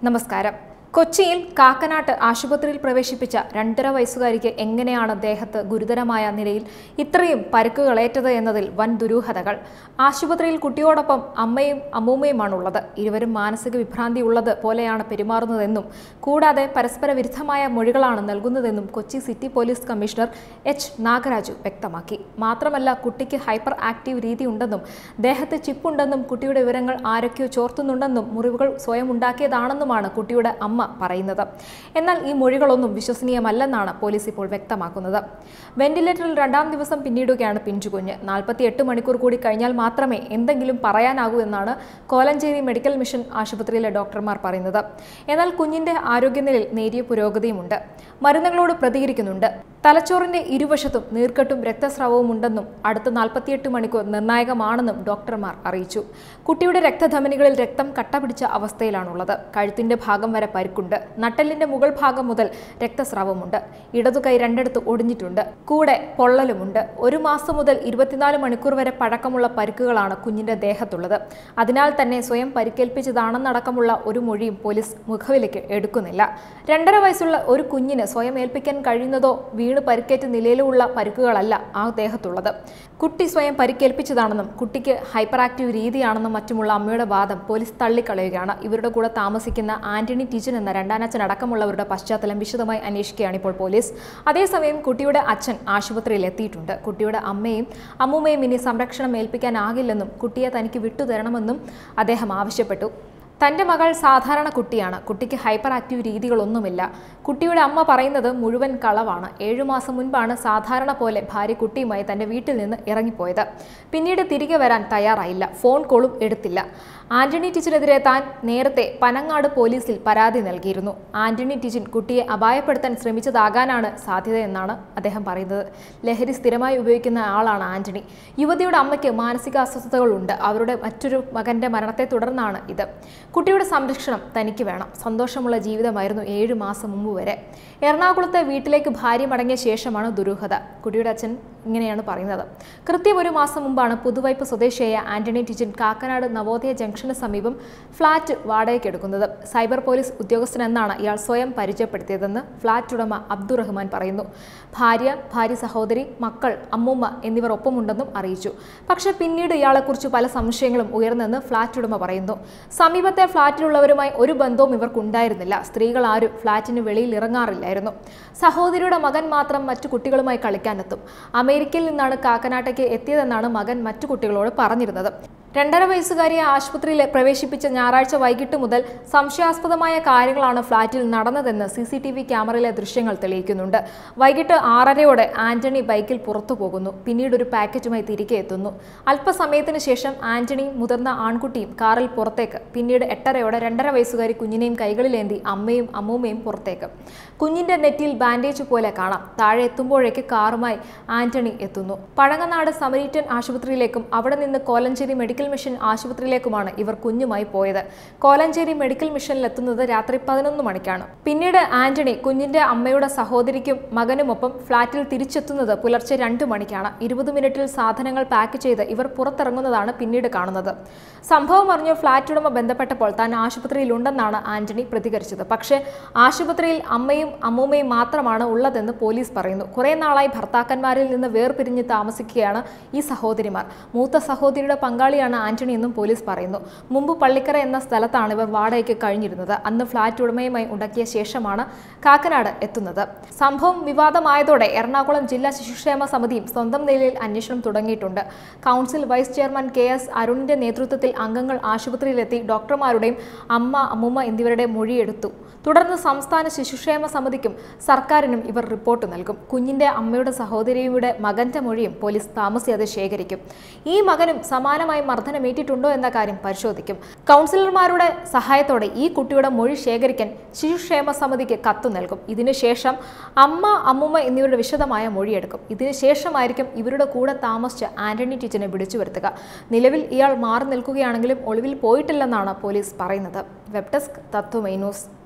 നമസ്കാരം കൊച്ചിയിൽ കാക്കനാട്ട് ആശുപത്രിയിൽ പ്രവേശിപ്പിച്ച രണ്ടര വയസ്സുകാരിക്ക് എങ്ങനെയാണ് ദേഹത്ത് ഗുരുതരമായ നിലയിൽ ഇത്രയും പരുക്കുകളേറ്റത് എന്നതിൽ വൻ ദുരൂഹതകൾ ആശുപത്രിയിൽ കുട്ടിയോടൊപ്പം അമ്മയും അമ്മൂമ്മയുമാണുള്ളത് ഇരുവരും മാനസിക വിഭ്രാന്തി ഉള്ളത് പോലെയാണ് പെരുമാറുന്നതെന്നും കൂടാതെ പരസ്പര വിരുദ്ധമായ മൊഴികളാണ് നൽകുന്നതെന്നും Kochi city police commissioner H Nagaraju വ്യക്തമാക്കി മാത്രമല്ല കുട്ടിക്ക് ഹൈപ്പർ ആക്റ്റീവ് രീതി ഉണ്ടെന്നും ദേഹത്ത് ചിപ്പുണ്ടെന്നും കുട്ടിയുടെ വിവരങ്ങൾ ആരൊക്കെയോ ചോർത്തുന്നുണ്ടെന്നും മുറിവുകൾ സ്വയം ഉണ്ടാക്കിയതാണെന്നുമാണ് കുട്ടിയുടെ അമ്മ പറയുന്നത് എന്നാൽ ഈ മൊഴികളൊന്നും വിശ്വസനീയമല്ലെന്നാണ് പോലീസ് ഇപ്പോൾ വ്യക്തമാക്കുന്നത് വെന്റിലേറ്ററിൽ രണ്ടാം ദിവസം പിന്നിടുകയാണ് പിഞ്ചുകുഞ്ഞ് നാൽപ്പത്തി എട്ട് മണിക്കൂർ കൂടി കഴിഞ്ഞാൽ മാത്രമേ എന്തെങ്കിലും പറയാനാകൂ എന്നാണ് കോലഞ്ചേരി മെഡിക്കൽ മിഷൻ ആശുപത്രിയിലെ ഡോക്ടർമാർ പറയുന്നത് എന്നാൽ കുഞ്ഞിന്റെ ആരോഗ്യനിലയിൽ നേരിയ പുരോഗതിയുമുണ്ട് മരുന്നുകളോട് പ്രതികരിക്കുന്നുണ്ട് തലച്ചോറിന്റെ ഇരുവശത്തും നീർക്കെട്ടും രക്തസ്രാവവും ഉണ്ടെന്നും അടുത്ത നാൽപ്പത്തിയെട്ട് മണിക്കൂർ നിർണായകമാണെന്നും ഡോക്ടർമാർ അറിയിച്ചു കുട്ടിയുടെ രക്തധമനികളിൽ രക്തം കട്ട പിടിച്ച അവസ്ഥയിലാണുള്ളത് കഴുത്തിന്റെ ഭാഗം വരെ പരിക്കുണ്ട് നട്ടെല്ലിന്റെ മുകൾ ഭാഗം മുതൽ രക്തസ്രാവമുണ്ട് ഇടതു കൈ രണ്ടിടത്ത് ഒടിഞ്ഞിട്ടുണ്ട് കൂടെ പൊള്ളലുമുണ്ട് ഒരു മാസം മുതൽ ഇരുപത്തിനാല് മണിക്കൂർ വരെ പഴക്കമുള്ള പരിക്കുകളാണ് കുഞ്ഞിന്റെ ദേഹത്തുള്ളത് അതിനാൽ തന്നെ സ്വയം പരിക്കേൽപ്പിച്ചതാണെന്നടക്കമുള്ള ഒരു മൊഴിയും പോലീസ് മുഖവിലേക്ക് എടുക്കുന്നില്ല രണ്ടര വയസ്സുള്ള ഒരു കുഞ്ഞിന് സ്വയം ഏൽപ്പിക്കാൻ കഴിയുന്നതോ വീണ് പരിക്കേറ്റ നിലയിലുള്ള പരിക്കുകളല്ല ആ ദേഹത്തുള്ളത് കുട്ടി സ്വയം പരിക്കേൽപ്പിച്ചതാണെന്നും കുട്ടിക്ക് ഹൈപ്പർ ആക്റ്റീവ് രീതിയാണെന്നും മറ്റുമുള്ള അമ്മയുടെ വാദം പോലീസ് തള്ളിക്കളയുകയാണ് ഇവരുടെ കൂടെ താമസിക്കുന്ന ആന്റണി ടീച്ചൻ എന്ന രണ്ടാനച്ഛൻ അടക്കമുള്ളവരുടെ പശ്ചാത്തലം വിശദമായി അന്വേഷിക്കുകയാണ് ഇപ്പോൾ പോലീസ് അതേസമയം കുട്ടിയുടെ അച്ഛൻ ആശുപത്രിയിൽ എത്തിയിട്ടുണ്ട് കുട്ടിയുടെ അമ്മയും അമ്മൂമ്മയും ഇനി സംരക്ഷണം ഏൽപ്പിക്കാനാകില്ലെന്നും കുട്ടിയെ തനിക്ക് വിട്ടുതരണമെന്നും അദ്ദേഹം ആവശ്യപ്പെട്ടു തൻ്റെ മകൾ സാധാരണ കുട്ടിയാണ് കുട്ടിക്ക് ഹൈപ്പർ ആക്റ്റീവ് രീതികളൊന്നുമില്ല കുട്ടിയുടെ അമ്മ പറയുന്നത് മുഴുവൻ കളവാണ് ഏഴു മാസം മുൻപാണ് സാധാരണ പോലെ ഭാര്യ കുട്ടിയുമായി തൻ്റെ വീട്ടിൽ നിന്ന് ഇറങ്ങിപ്പോയത് പിന്നീട് തിരികെ വരാൻ തയ്യാറായില്ല ഫോൺ കോളും എടുത്തില്ല ആന്റണി ടീച്ചനെതിരെ താൻ നേരത്തെ പനങ്ങാട് പോലീസിൽ പരാതി നൽകിയിരുന്നു ആന്റണി ടീച്ചൻ കുട്ടിയെ അപായപ്പെടുത്താൻ ശ്രമിച്ചതാകാനാണ് സാധ്യതയെന്നാണ് അദ്ദേഹം പറയുന്നത് ലഹരി സ്ഥിരമായി ഉപയോഗിക്കുന്ന ആളാണ് ആന്റണി യുവതിയുടെ അമ്മയ്ക്ക് മാനസിക അസ്വസ്ഥതകളുണ്ട് അവരുടെ മറ്റൊരു മകന്റെ മരണത്തെ തുടർന്നാണ് ഇത് കുട്ടിയുടെ സംരക്ഷണം തനിക്ക് വേണം സന്തോഷമുള്ള ജീവിതമായിരുന്നു ഏഴു മാസം മുമ്പ് വരെ എറണാകുളത്തെ വീട്ടിലേക്ക് ഭാര്യ മടങ്ങിയ ശേഷമാണ് ദുരൂഹത കുട്ടിയുടെ അച്ഛൻ ഇങ്ങനെയാണ് പറയുന്നത് കൃത്യം ഒരു മാസം മുമ്പാണ് പുതുവൈപ്പ് സ്വദേശിയായ ആന്റണി ടിജൻ കാക്കനാട് നവോദയ ജംഗ്ഷന് സമീപം ഫ്ളാറ്റ് വാടകയ്ക്കെടുക്കുന്നത് സൈബർ പോലീസ് ഉദ്യോഗസ്ഥനെന്നാണ് ഇയാൾ സ്വയം പരിചയപ്പെടുത്തിയതെന്ന് ഫ്ളാറ്റ് ഉടമ അബ്ദുറഹ്മാൻ പറയുന്നു ഭാര്യ ഭാര്യ സഹോദരി മക്കൾ അമ്മൂമ്മ എന്നിവർ ഒപ്പമുണ്ടെന്നും അറിയിച്ചു പക്ഷേ പിന്നീട് ഇയാളെക്കുറിച്ച് പല സംശയങ്ങളും ഉയർന്നെന്ന് ഫ്ളാറ്റ് ഉടമ പറയുന്നു സമീപത്തെ ഫ്ളാറ്റിലുള്ളവരുമായി ഒരു ബന്ധവും ഇവർക്കുണ്ടായിരുന്നില്ല സ്ത്രീകൾ ആരും ഫ്ളാറ്റിന് വെളിയിൽ ഇറങ്ങാറില്ലായിരുന്നു സഹോദരിയുടെ മകൻ മാത്രം മറ്റു കുട്ടികളുമായി കളിക്കാനെത്തും അമേരിക്കയിൽ നിന്നാണ് കാക്കനാട്ടേക്ക് എത്തിയതെന്നാണ് മകൻ മറ്റു കുട്ടികളോട് പറഞ്ഞിരുന്നത് രണ്ടര വയസ്സുകാരിയെ ആശുപത്രിയിൽ പ്രവേശിപ്പിച്ച ഞായറാഴ്ച വൈകിട്ട് മുതൽ സംശയാസ്പദമായ കാര്യങ്ങളാണ് ഫ്ളാറ്റിൽ നടന്നതെന്ന് സി സി ടി വി ക്യാമറയിലെ ദൃശ്യങ്ങൾ തെളിയിക്കുന്നുണ്ട് വൈകിട്ട് ആറരയോടെ ആന്റണി ബൈക്കിൽ പുറത്തു പോകുന്നു പിന്നീട് ഒരു പാക്കറ്റുമായി തിരികെ എത്തുന്നു അല്പസമയത്തിന് ശേഷം ആന്റണിയും മുതിർന്ന ആൺകുട്ടിയും കാറിൽ പുറത്തേക്ക് പിന്നീട് എട്ടരയോടെ രണ്ടര വയസ്സുകാരി കുഞ്ഞിനെയും കൈകളിലേന്തി അമ്മയും അമ്മൂമ്മയും പുറത്തേക്ക് കുഞ്ഞിന്റെ നെറ്റിയിൽ ബാൻഡേജ് പോലെ കാണാം താഴെ എത്തുമ്പോഴേക്ക് കാറുമായി ആന്റണി എത്തുന്നു പഴങ്ങനാട് സമരീറ്റൻ ആശുപത്രിയിലേക്കും അവിടെ നിന്ന് കോലഞ്ചേരി മെഡിക്കൽ മിഷൻ ആശുപത്രിയിലേക്കുമാണ് ഇവർ കുഞ്ഞുമായി പോയത് കോലഞ്ചേരി മെഡിക്കൽ മിഷനിൽ എത്തുന്നത് രാത്രി പതിനൊന്ന് മണിക്കാണ് പിന്നീട് ആന്റണി കുഞ്ഞിന്റെ അമ്മയുടെ സഹോദരിക്കും മകനുമൊപ്പം ഫ്ളാറ്റിൽ തിരിച്ചെത്തുന്നത് പുലർച്ചെ രണ്ട് മണിക്കാണ് ഇരുപത് മിനിറ്റിൽ സാധനങ്ങൾ പാക്ക് ചെയ്ത് ഇവർ പുറത്തിറങ്ങുന്നതാണ് പിന്നീട് കാണുന്നത് സംഭവം അറിഞ്ഞ് ഫ്ളാറ്റ് ഉടമ ബന്ധപ്പെട്ടപ്പോൾ താൻ ആശുപത്രിയിലുണ്ടെന്നാണ് ആന്റണി പ്രതികരിച്ചത് പക്ഷേ ആശുപത്രിയിൽ അമ്മയും അമ്മൂമ്മയും മാത്രമാണ് ഉള്ളതെന്ന് പോലീസ് പറയുന്നു കുറേ നാളായി ഭർത്താക്കന്മാരിൽ നിന്ന് വേർപിരിഞ്ഞ് താമസിക്കുകയാണ് ഈ സഹോദരിമാർ മൂത്ത സഹോദരിയുടെ പങ്കാളിയാണ് ആന്റണി എന്നും പോലീസ് പറയുന്നു മുമ്പ് പള്ളിക്കര എന്ന സ്ഥലത്താണ് ഇവർ വാടകയ്ക്ക് കഴിഞ്ഞിരുന്നത് അന്ന് ഫ്ളാറ്റ് ഉടമയുമായി ഉണ്ടാക്കിയ ശേഷമാണ് കാക്കനാട് എത്തുന്നത് സംഭവം വിവാദമായതോടെ എറണാകുളം ജില്ലാ ശിശുക്ഷേമ സമിതിയും സ്വന്തം നിലയിൽ അന്വേഷണം തുടങ്ങിയിട്ടുണ്ട് council vice chairman K S അരുണിന്റെ നേതൃത്വത്തിൽ അംഗങ്ങൾ ആശുപത്രിയിലെത്തി ഡോക്ടർമാരുടെയും അമ്മ അമ്മുമ്മ എന്നിവരുടെ മൊഴിയെടുത്തു തുടർന്ന് സംസ്ഥാന ശിശുക്ഷേമ സമിതിക്കും സർക്കാരിനും ഇവർ റിപ്പോർട്ട് നൽകും കുഞ്ഞിന്റെ അമ്മയുടെ സഹോദരിയുടെ മകന്റെ മൊഴിയും പോലീസ് താമസിയാതെ ശേഖരിക്കും ഈ മകനും സമാനമായി മർദ്ദനമേറ്റിട്ടുണ്ടോ എന്ന കാര്യം പരിശോധിക്കും കൗൺസിലർമാരുടെ സഹായത്തോടെ ഈ കുട്ടിയുടെ മൊഴി ശേഖരിക്കാൻ ശിശുക്ഷേമ സമിതിക്ക് കത്ത് നൽകും ഇതിനുശേഷം അമ്മ അമ്മുമ്മ എന്നിവരുടെ വിശദമായ മൊഴിയെടുക്കും ഇതിനുശേഷമായിരിക്കും ഇവരുടെ കൂടെ താമസിച്ച ആന്റണി ടീച്ചറിനെ വിളിച്ചു വരുത്തുക നിലവിൽ ഇയാൾ മാറി നിൽക്കുകയാണെങ്കിലും ഒളിവിൽ പോയിട്ടില്ലെന്നാണ് പോലീസ് പറയുന്നത് വെബ് ഡെസ്ക് തത്വമൈ ന്യൂസ്